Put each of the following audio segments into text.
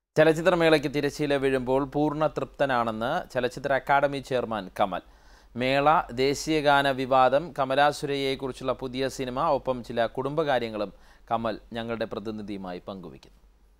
ചലച്ചിത്രമേളയ്ക്ക് തിരശ്ശീല വീഴുമ്പോൾ പൂർണ്ണ തൃപ്തനാണെന്ന് ചലച്ചിത്ര അക്കാദമി ചെയർമാൻ കമൽ മേള ദേശീയഗാന വിവാദം കമലാസുരയെക്കുറിച്ചുള്ള പുതിയ സിനിമ ഒപ്പം ചില കുടുംബകാര്യങ്ങളും കമൽ ഞങ്ങളുടെ പ്രതിനിധിയുമായി പങ്കുവയ്ക്കുന്നു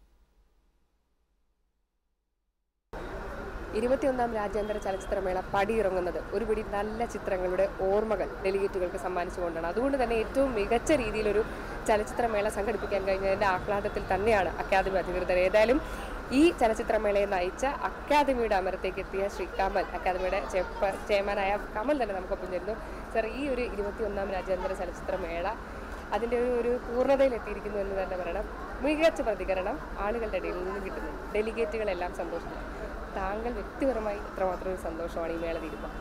ഇരുപത്തിയൊന്നാം രാജ്യാന്തര ചലച്ചിത്രമേള പടിയിറങ്ങുന്നത് ഒരു പിടി നല്ല ചിത്രങ്ങളുടെ ഓർമ്മകൾ ഡെലിഗേറ്റുകൾക്ക് സമ്മാനിച്ചുകൊണ്ടാണ് അതുകൊണ്ട് തന്നെ ഏറ്റവും മികച്ച രീതിയിലൊരു ചലച്ചിത്രമേള സംഘടിപ്പിക്കാൻ കഴിഞ്ഞതിൻ്റെ ആഹ്ലാദത്തിൽ തന്നെയാണ് അക്കാദമി അധികൃതർ ഏതായാലും ഈ ചലച്ചിത്രമേളയെ നയിച്ച അക്കാദമിയുടെ അമരത്തേക്ക് എത്തിയ ശ്രീ കമൽ അക്കാദമിയുടെ ചെയർപ- ചെയർമാനായ കമൽ തന്നെ നമുക്കൊപ്പം ചേരുന്നു സർ ഈ ഒരു ഇരുപത്തിയൊന്നാം രാജ്യാന്തര ചലച്ചിത്രമേള അതിൻ്റെ ഒരു ഒരു പൂർണ്ണതയിലെത്തിയിരിക്കുന്നു എന്ന് തന്നെ പറയണം മികച്ച പ്രതികരണം ആളുകളുടെ ഇടയിൽ നിന്ന് കിട്ടുന്നു ഡെലിഗേറ്റുകളെല്ലാം സന്തോഷിക്കുന്നു താങ്കൾ വ്യക്തിപരമായി ഇത്രമാത്രം ഒരു സന്തോഷമാണ് ഈ മേള തീരുമ്പോൾ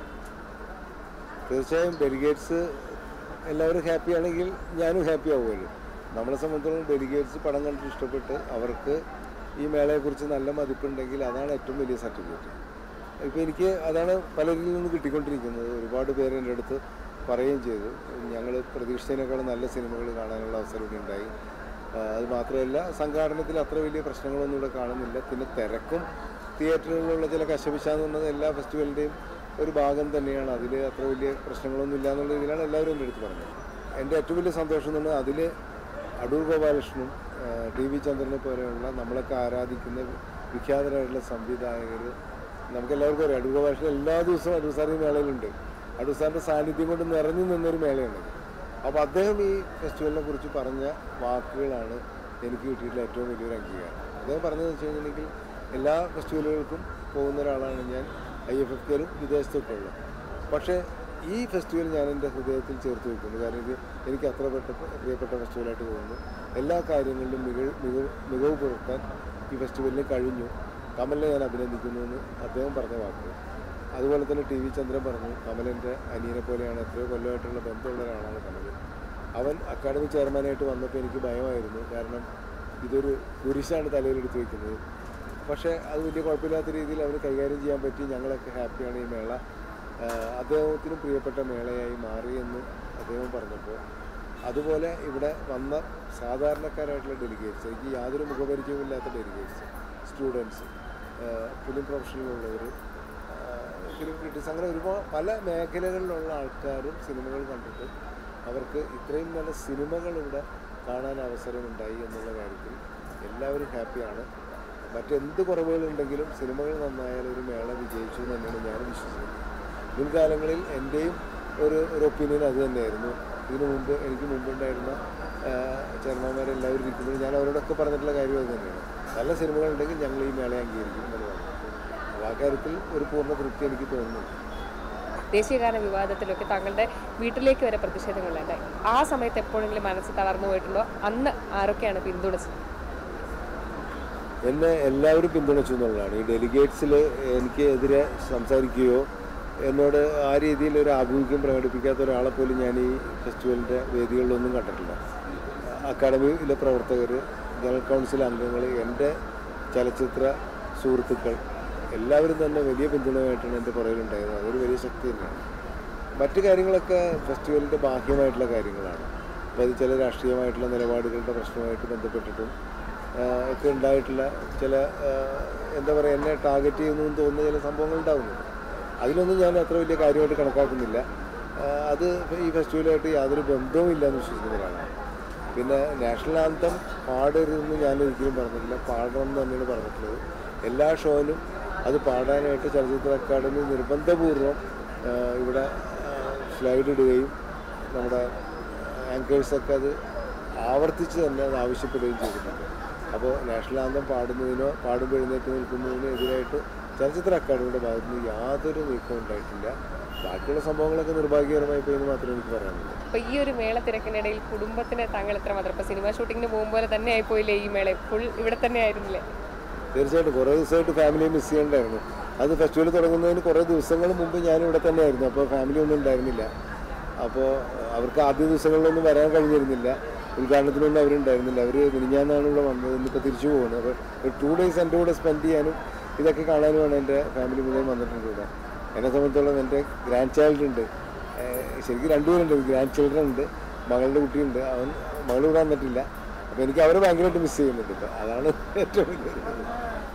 തീർച്ചയായും ഡെലിഗേറ്റ്സ് എല്ലാവരും ഹാപ്പി ആണെങ്കിൽ ഞാനും ഹാപ്പി ആവുമല്ലോ നമ്മളെ സംബന്ധിച്ചിടത്തോളം ഡെലിഗേറ്റ്സ് പടം കണ്ടിട്ട് ഇഷ്ടപ്പെട്ട് അവർക്ക് ഈ മേളയെക്കുറിച്ച് നല്ല മതിപ്പുണ്ടെങ്കിൽ അതാണ് ഏറ്റവും വലിയ സർട്ടിഫിക്കറ്റ് ഇപ്പോൾ എനിക്ക് അതാണ് പലരിൽ നിന്ന് കിട്ടിക്കൊണ്ടിരിക്കുന്നത് ഒരുപാട് പേര് എൻ്റെ അടുത്ത് പറയുകയും ചെയ്തു ഞങ്ങൾ പ്രതീക്ഷിച്ചതിനേക്കാൾ നല്ല സിനിമകൾ കാണാനുള്ള അവസരം ഇവിടെ ഉണ്ടായി ആ, അത് മാത്രമല്ല സംഘാടനത്തിൽ അത്ര വലിയ പ്രശ്നങ്ങളൊന്നും ഇവിടെ കാണുന്നില്ല പിന്നെ തിരക്കും തിയേറ്ററുകളിലുള്ള ചില കശപിശാന്ന് പറഞ്ഞത് എല്ലാ ഫെസ്റ്റിവലിൻ്റെയും ഒരു ഭാഗം തന്നെയാണ് അതിൽ അത്ര വലിയ പ്രശ്നങ്ങളൊന്നും ഇല്ല എന്നുള്ള രീതിയിലാണ് എല്ലാവരും എൻ്റെ അടുത്ത് പറഞ്ഞത് എൻ്റെ ഏറ്റവും വലിയ സന്തോഷം എന്ന് പറഞ്ഞാൽ അതിൽ അടൂർ ഗോപാലകൃഷ്ണനും ആ, ടി വി ചന്ദ്രനെ പോലെയുള്ള നമ്മളൊക്കെ ആരാധിക്കുന്ന വിഖ്യാതരായിട്ടുള്ള സംവിധായകർ നമുക്കെല്ലാവർക്കും അറിയാം അടൂർ ഗോപാലകൃഷ്ണൻ എല്ലാ ദിവസവും അടൂർ സാർ ഈ മേളയിലുണ്ട് അടൂർ സാറിൻ്റെ സാന്നിധ്യം കൊണ്ട് നിറഞ്ഞു നിന്നൊരു മേളയാണ് അപ്പോൾ അദ്ദേഹം ഈ ഫെസ്റ്റിവലിനെ കുറിച്ച് പറഞ്ഞ വാക്കുകളാണ് എനിക്ക് കിട്ടിയിട്ടുള്ള ഏറ്റവും വലിയൊരു അംഗീകാരം അദ്ദേഹം പറഞ്ഞതെന്ന് വെച്ച് കഴിഞ്ഞിട്ടുണ്ടെങ്കിൽ എല്ലാ ഫെസ്റ്റിവലുകൾക്കും പോകുന്ന ഒരാളാണ് ഞാൻ ഐ എഫ് എഫ് കെയിലും വിദേശത്തൊക്കെ ഉള്ളത് പക്ഷേ ഈ ഫെസ്റ്റിവൽ ഞാൻ എൻ്റെ ഹൃദയത്തിൽ ചേർത്ത് വെക്കുന്നു കാരണം ഇത് എനിക്ക് അത്ര പെട്ട പ്രിയപ്പെട്ട ഫെസ്റ്റിവലായിട്ട് തോന്നുന്നു എല്ലാ കാര്യങ്ങളിലും മികവ് മികവ് മികവ് പുലർത്താൻ ഈ ഫെസ്റ്റിവലിന് കഴിഞ്ഞു കമലിനെ ഞാൻ അഭിനന്ദിക്കുന്നു എന്ന് അദ്ദേഹം പറഞ്ഞ വാക്കുകൾ അതുപോലെ തന്നെ ടി വി ചന്ദ്രൻ പറഞ്ഞു കമലിൻ്റെ അനിയനെ പോലെയാണ് എത്രയോ കൊല്ലമായിട്ടുള്ള ബന്ധമുള്ള ഒരാളാണ് കമൽ അവൻ അക്കാഡമി ചെയർമാനായിട്ട് വന്നപ്പോൾ എനിക്ക് ഭയമായിരുന്നു കാരണം ഇതൊരു കുരിശാണ് തലയിലെടുത്ത് വെക്കുന്നത് പക്ഷേ അത് വലിയ കുഴപ്പമില്ലാത്ത രീതിയിൽ അവർ കൈകാര്യം ചെയ്യാൻ പറ്റി ഞങ്ങളൊക്കെ ഹാപ്പിയാണ് ഈ മേള ആഹ് അദ്ദേഹത്തിനും പ്രിയപ്പെട്ട മേളയായി മാറി എന്ന് അദ്ദേഹം പറഞ്ഞപ്പോൾ അതുപോലെ ഇവിടെ വന്ന സാധാരണക്കാരായിട്ടുള്ള ഡെലിഗേറ്റ്സ് എനിക്ക് യാതൊരു മുഖപരിചയവുമില്ലാത്ത ഡെലിഗേറ്റ്സ് സ്റ്റുഡൻസ് ഫിലിം പ്രൊഫഷനിലുള്ളവർ ഫിലിം ക്രിറ്റിക്സ് അങ്ങനെ ഒരുപാട് പല മേഖലകളിലുള്ള ആൾക്കാരും സിനിമകൾ കണ്ടിട്ട് അവർക്ക് ഇത്രയും നല്ല സിനിമകൾ ഇവിടെ കാണാൻ അവസരമുണ്ടായി എന്നുള്ള കാര്യത്തിൽ എല്ലാവരും ഹാപ്പിയാണ് മറ്റെന്ത് കുറവുകളുണ്ടെങ്കിലും സിനിമകൾ നന്നായാൽ ഒരു മേള വിജയിച്ചു എന്ന് തന്നെയാണ് ഞാൻ വിശ്വസിക്കുന്നത് മുൻകാലങ്ങളിൽ എൻ്റെയും ഒരു ഒരു ഒപ്പീനിയൻ അത് തന്നെയായിരുന്നു ഇതിനു മുമ്പ് എനിക്ക് മുമ്പുണ്ടായിരുന്ന ചെയർമാന്മാരെല്ലാവരും ഇരിക്കുമ്പോൾ ഞാൻ അവരോടൊക്കെ പറഞ്ഞിട്ടുള്ള കാര്യം അത് തന്നെയാണ് നല്ല സിനിമകളുണ്ടെങ്കിൽ ഞങ്ങൾ ഈ മേളയെ അംഗീകരിക്കും എന്നുള്ളതാണ് അപ്പോൾ ആ കാര്യത്തിൽ ഒരു പൂർണ്ണ തൃപ്തി എനിക്ക് തോന്നുന്നു ദേശീയഗാന വിവാദത്തിലൊക്കെ താങ്കളുടെ വീട്ടിലേക്ക് വരെ പ്രതിഷേധങ്ങളുണ്ടായി ആ സമയത്ത് എപ്പോഴെങ്കിലും മനസ്സ് തളർന്നു പോയിട്ടുണ്ടോ അന്ന് ആരൊക്കെയാണ് പിന്തുണച്ചത് എന്നെ എല്ലാവരും പിന്തുണച്ചു എന്നുള്ളതാണ് ഈ ഡെലിഗേറ്റ്സിൽ എനിക്ക് എതിരെ സംസാരിക്കുകയോ എന്നോട് ആ രീതിയിൽ ഒരു ആഭിമുഖ്യം പ്രകടിപ്പിക്കാത്ത ഒരാളെ പോലും ഞാൻ ഈ ഫെസ്റ്റിവലിൻ്റെ വേദികളിലൊന്നും കണ്ടിട്ടില്ല അക്കാഡമിയിലെ പ്രവർത്തകർ ജനറൽ കൗൺസിൽ അംഗങ്ങൾ എൻ്റെ ചലച്ചിത്ര സുഹൃത്തുക്കൾ എല്ലാവരും തന്നെ വലിയ പിന്തുണയായിട്ടാണ് എൻ്റെ പുറകിലുണ്ടായത് അതൊരു വലിയ ശക്തി തന്നെയാണ് മറ്റു കാര്യങ്ങളൊക്കെ ഫെസ്റ്റിവലിൻ്റെ ബാഹ്യമായിട്ടുള്ള കാര്യങ്ങളാണ് അപ്പോൾ അത് ചില രാഷ്ട്രീയമായിട്ടുള്ള നിലപാടുകളുടെ പ്രശ്നമായിട്ട് ബന്ധപ്പെട്ടിട്ടും ആഹ് ഒക്കെ ഉണ്ടായിട്ടുള്ള ചില ആഹ് എന്താ പറയുക എന്നെ ടാർഗറ്റ് ചെയ്യുന്നു എന്ന് തോന്നുന്ന ചില സംഭവങ്ങൾ ഉണ്ടാകുന്നുണ്ട് അതിലൊന്നും ഞാൻ അത്ര വലിയ കാര്യമായിട്ട് കണക്കാക്കുന്നില്ല ആഹ് അത് ഈ ഫെസ്റ്റിവലായിട്ട് യാതൊരു ബന്ധവും ഇല്ല എന്ന് വിശ്വസിക്കുന്ന ഒരാളാണ് പിന്നെ നാഷണൽ ആന്തം പാടരുതെന്ന് ഞാൻ ഒരിക്കലും പറഞ്ഞിട്ടില്ല പാടണം എന്ന് തന്നെയാണ് പറഞ്ഞിട്ടുള്ളത് എല്ലാ ഷോയിലും അത് പാടാനായിട്ട് ചലച്ചിത്ര അക്കാദമി നിർബന്ധപൂർവ്വം ആഹ് ഇവിടെ സ്ലൈഡ് ഇടുകയും നമ്മുടെ ആങ്കേഴ്സൊക്കെ അത് ആവർത്തിച്ച് തന്നെ അത് ആവശ്യപ്പെടുകയും ചെയ്തിട്ടുണ്ട് അപ്പോൾ നാഷണൽ ആന്തം പാടുന്നതിനോ പാടുമ്പോൾ എഴുന്നേറ്റ് നിൽക്കുന്നതിനോ എതിരായിട്ട് ചലച്ചിത്ര അക്കാദമിയുടെ ഭാഗത്ത് നിന്ന് യാതൊരു നീക്കവും ഉണ്ടായിട്ടില്ല ബാക്കിയുള്ള സംഭവങ്ങളൊക്കെ നിർഭാഗ്യകരമായി പോയി എന്ന് മാത്രമേ എനിക്ക് പറയാനുള്ളൂ അപ്പൊ ഈ ഒരു മേള തിരക്കിനിടയിൽ കുടുംബത്തിനെ താങ്കൾ എത്രമാത്രം ഇപ്പൊ സിനിമ ഷൂട്ടിങ്ങിന് പോകുമ്പോൾ തന്നെ ആയിപ്പോയില്ലേ ഈ മേള ഫുൾ ഇവിടെ തന്നെ ആയിരുന്നില്ലേ തീർച്ചയായിട്ടും കുറേ ദിവസമായിട്ട് ഫാമിലിയെ മിസ് ചെയ്യണ്ടായിരുന്നു അത് ഫെസ്റ്റിവൽ തുടങ്ങുന്നതിന് കുറേ ദിവസങ്ങൾ മുമ്പ് ഞാൻ ഇവിടെ തന്നെ ആയിരുന്നു അപ്പോൾ ഫാമിലി ഒന്നും ഉണ്ടായിരുന്നില്ല അപ്പോൾ അവർക്ക് ആദ്യ ദിവസങ്ങളിലൊന്നും വരാൻ കഴിഞ്ഞിരുന്നില്ല ഉദ്ഘാടനത്തിനൊന്നും അവരുണ്ടായിരുന്നില്ല അവർ മിനിഞ്ഞാന്നാണ് ഇവിടെ വന്നത് ഇന്നിപ്പോൾ തിരിച്ചു പോകുന്നത് അപ്പോൾ ഒരു ടു ഡേയ്സ് എൻ്റെ കൂടെ സ്പെൻഡ് ചെയ്യാനും ഇതൊക്കെ കാണാനുമാണ് എൻ്റെ ഫാമിലി മുഴുവൻ വന്നിട്ടുണ്ട് ഇവിടെ എന്നെ സംബന്ധിച്ചോളം എൻ്റെ ഗ്രാൻഡ് ചൈൽഡ് ഉണ്ട് ഏഹ് ശരിക്കും രണ്ടുപേരുണ്ട് ഗ്രാൻഡ് ചിൽഡ്രൻ ഉണ്ട് മകളുടെ കുട്ടിയുണ്ട് അവൻ മകൾ ഇവിടെ വന്നിട്ടില്ല അപ്പോൾ എനിക്ക് അവരെ ഭയങ്കരമായിട്ട് മിസ് ചെയ്യുന്നുണ്ട് ഇപ്പോൾ അതാണ് ഏറ്റവും വലിയ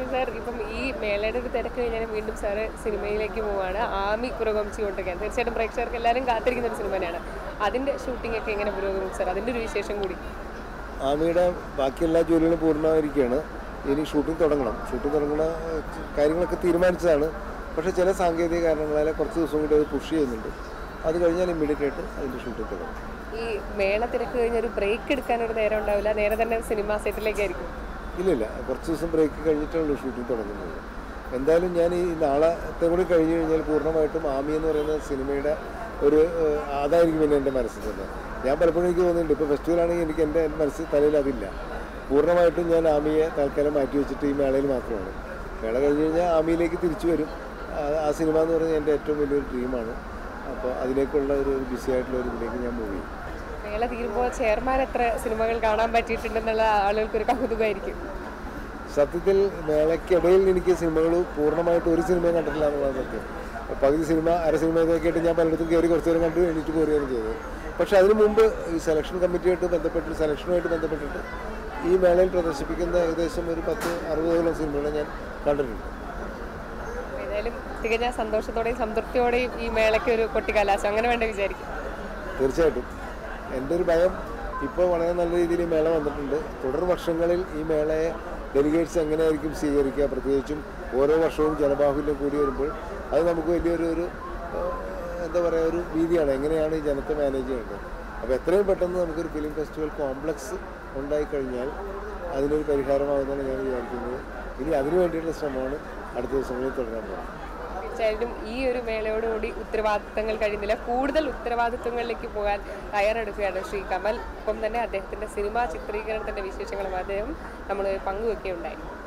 പക്ഷേ സാർ ഇപ്പം ഈ മേളയുടെ ഒരു തിരക്ക് കഴിഞ്ഞാൽ വീണ്ടും സാറ് സിനിമയിലേക്ക് പോവാണ് ആമി പുരോഗമിച്ചുകൊണ്ടിരിക്കുകയാണ് തീർച്ചയായിട്ടും പ്രേക്ഷകർക്ക് എല്ലാവരും കാത്തിരിക്കുന്ന ഒരു സിനിമ തന്നെയാണ് അതിൻ്റെ ഷൂട്ടിംഗ് ഒക്കെ എങ്ങനെ പുരോഗമിച്ചു സാർ അതിൻ്റെ ഒരു വിശേഷം കൂടി ആമിയുടെ ബാക്കി എല്ലാ ജോലികളും പൂർണ്ണമായിരിക്കുകയാണ് ഇനി ഷൂട്ടിംഗ് തുടങ്ങണം ഷൂട്ടിംഗ് തുടങ്ങുന്ന ഏഹ്, കാര്യങ്ങളൊക്കെ തീരുമാനിച്ചതാണ് പക്ഷേ ചില സാങ്കേതിക കാരണങ്ങളാൽ കുറച്ച് ദിവസം കൂടി അത് പുഷ് ചെയ്യുന്നുണ്ട് അത് കഴിഞ്ഞാൽ ഇമ്മീഡിയറ്റ് ആയിട്ട് അതിൻ്റെ ഷൂട്ടിംഗ് തുടങ്ങും ഈ മേള തിരക്ക് കഴിഞ്ഞ ഒരു ബ്രേക്ക് എടുക്കാൻ ഒരു നേരം ഉണ്ടാവില്ല നേരെ തന്നെ സിനിമ സെറ്റിലേക്കായിരിക്കും ഇല്ലില്ല കുറച്ച് ദിവസം ബ്രേക്ക് കഴിഞ്ഞിട്ടുള്ളൂ ഷൂട്ടിംഗ് തുടങ്ങുന്നത് എന്തായാലും ഞാൻ ഈ നാളത്തെ കൂടി കഴിഞ്ഞ് കഴിഞ്ഞാൽ പൂർണ്ണമായിട്ടും ആമി എന്ന് പറയുന്ന സിനിമയുടെ ഒരു ഏഹ്, അതായിരിക്കും പിന്നെ എൻ്റെ മനസ്സിൽ തന്നെ ഞാൻ പലപ്പോഴും എനിക്ക് തോന്നുന്നുണ്ട് ഇപ്പോൾ ഫെസ്റ്റിവലാണെങ്കിൽ എനിക്ക് എൻ്റെ മനസ്സിൽ തലയിൽ അതില്ല പൂർണ്ണമായിട്ടും ഞാൻ ആമിയെ തൽക്കാലം മാറ്റി വെച്ചിട്ട് ഈ മേളയിൽ മാത്രമാണ് മേള കഴിഞ്ഞ് കഴിഞ്ഞാൽ ആമിയിലേക്ക് തിരിച്ചു വരും ആ- ആ സിനിമ എന്ന് പറയുന്നത് എൻ്റെ ഏറ്റവും വലിയൊരു ഡ്രീമാണ് അപ്പോൾ അതിലേക്കുള്ള ഒരു ബിസി ആയിട്ടുള്ള ഒരു ഇതിലേക്ക് ഞാൻ മൂവ് ചെയ്യും മേള തീരുമ്പോൾ ചെയർമാൻ എത്ര സിനിമകൾ കാണാൻ പറ്റിയിട്ടുണ്ടെന്നുള്ള ആളുകൾക്കൊരു കൗതുകമായിരിക്കും സത്യത്തിൽ മേളയ്ക്കിടയിൽ എനിക്ക് സിനിമകൾ പൂർണ്ണമായിട്ട് ഒരു സിനിമയും കണ്ടിട്ടില്ല എന്നുള്ളത് സത്യം പകുതി സിനിമ അര സിനിമ ഇതൊക്കെ ആയിട്ട് ഞാൻ പലയിടത്തും കയറി കുറച്ച് നേരം കണ്ടു എണീറ്റ് പോരുകയാണ് ചെയ്തത് പക്ഷെ അതിനു മുമ്പ് ഈ സെലക്ഷൻ കമ്മിറ്റിയായിട്ട് ബന്ധപ്പെട്ട് സെലക്ഷനുമായിട്ട് ബന്ധപ്പെട്ടിട്ട് ഈ മേളയിൽ പ്രദർശിപ്പിക്കുന്ന ഏകദേശം ഒരു പത്ത് അറുപതോളം സിനിമകൾ ഞാൻ കണ്ടിട്ടുണ്ട് ഏതായാലും തികഞ്ഞ സന്തോഷത്തോടെയും സംതൃപ്തിയോടെയും ഈ മേളയ്ക്ക് ഒരു കൊട്ടിക്കലാശം അങ്ങനെ വേണ്ട വിചാരിക്കും തീർച്ചയായിട്ടും എൻ്റെ ഒരു ഭയം ഇപ്പോൾ വളരെ നല്ല രീതിയിൽ ഈ മേള വന്നിട്ടുണ്ട് തുടർ വർഷങ്ങളിൽ ഈ മേളയെ ഡെലിഗേറ്റ്സ് എങ്ങനെയായിരിക്കും സ്വീകരിക്കുക പ്രത്യേകിച്ചും ഓരോ വർഷവും ജനബാഹുല്യം കൂടി വരുമ്പോൾ അത് നമുക്ക് വലിയൊരു ഒരു ഏഹ്, എന്താ പറയുക ഒരു ഭീതിയാണ് എങ്ങനെയാണ് ഈ ജനത്തെ മാനേജ് ചെയ്യേണ്ടത് അപ്പോൾ എത്രയും പെട്ടെന്ന് നമുക്കൊരു ഫിലിം ഫെസ്റ്റിവൽ കോംപ്ലക്സ് ഉണ്ടായിക്കഴിഞ്ഞാൽ അതിനൊരു പരിഹാരമാകുമെന്നാണ് ഞാൻ വിചാരിക്കുന്നത് ഇനി അതിനു വേണ്ടിയിട്ടുള്ള ശ്രമമാണ് അടുത്ത ദിവസങ്ങളിൽ തുടരാൻ പോകുന്നത് തീർച്ചയായിട്ടും ഈ ഒരു മേളയോടുകൂടി ഉത്തരവാദിത്തങ്ങൾ കഴിയുന്നില്ല കൂടുതൽ ഉത്തരവാദിത്തങ്ങളിലേക്ക് പോകാൻ തയ്യാറെടുക്കുകയാണ് ശ്രീ കമൽ ഒപ്പം തന്നെ അദ്ദേഹത്തിന്റെ സിനിമാ ചിത്രീകരണത്തിന്റെ വിശേഷങ്ങളും അദ്ദേഹം നമ്മൾ പങ്കുവെക്കുകയുണ്ടായി